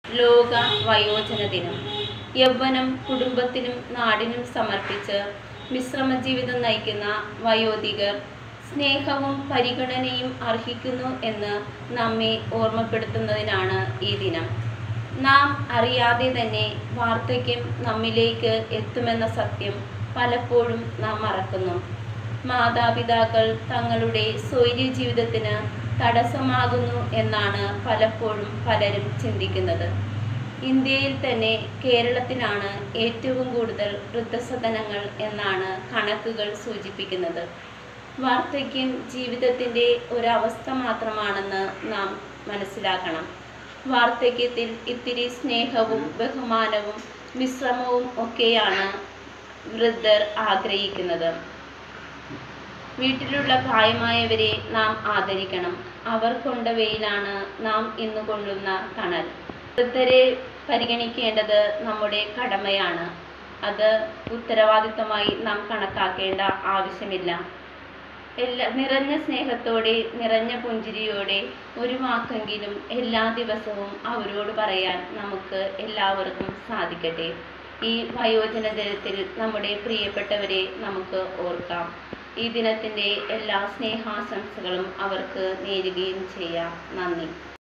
ലോക വയോജന ദിനം യൗവനം കുടുംബത്തിനും നാടിനും സമർപ്പിച്ച് വിശ്രമ ജീവിതം നയിക്കുന്ന വയോധികർ സ്നേഹവും പരിഗണനയും അർഹിക്കുന്നു എന്ന് നമ്മെ ഓർമ്മപ്പെടുത്തുന്നതിനാണ് ഈ ദിനം നാം അറിയാതെ തന്നെ വാർദ്ധക്യം നമ്മിലേക്ക് എത്തുമെന്ന സത്യം പലപ്പോഴും നാം മറക്കുന്നു മാതാപിതാക്കൾ തങ്ങളുടെ സ്വൈര്യ ജീവിതത്തിന് തടസ്സമാകുന്നു എന്നാണ് പലപ്പോഴും പലരും ചിന്തിക്കുന്നത് ഇന്ത്യയിൽ തന്നെ കേരളത്തിനാണ് ഏറ്റവും കൂടുതൽ വൃദ്ധസദനങ്ങൾ എന്നാണ് കണക്കുകൾ സൂചിപ്പിക്കുന്നത് വാർദ്ധക്യം ജീവിതത്തിൻ്റെ ഒരവസ്ഥ മാത്രമാണെന്ന് നാം മനസ്സിലാക്കണം വാർദ്ധക്യത്തിൽ ഇത്തിരി സ്നേഹവും ബഹുമാനവും വിശ്രമവും ഒക്കെയാണ് വൃദ്ധർ ആഗ്രഹിക്കുന്നത് വീട്ടിലുള്ള പ്രായമായവരെ നാം ആദരിക്കണം അവർ കൊണ്ട വെയിലാണ് നാം ഇന്ന് കൊള്ളുന്ന തണൽ വൃദ്ധരെ പരിഗണിക്കേണ്ടത് നമ്മുടെ കടമയാണ് അത് ഉത്തരവാദിത്തമായി നാം കണക്കാക്കേണ്ട ആവശ്യമില്ല എല്ലാ നിറഞ്ഞ സ്നേഹത്തോടെ നിറഞ്ഞ പുഞ്ചിരിയോടെ ഒരു വാക്കെങ്കിലും എല്ലാ ദിവസവും അവരോട് പറയാൻ നമുക്ക് എല്ലാവർക്കും സാധിക്കട്ടെ ഈ വയോജന ദിനത്തിൽ നമ്മുടെ പ്രിയപ്പെട്ടവരെ നമുക്ക് ഓർക്കാം ഈ ദിനത്തിൻ്റെ എല്ലാ സ്നേഹാശംസകളും അവർക്ക് നേരുകയും ചെയ്യാം നന്ദി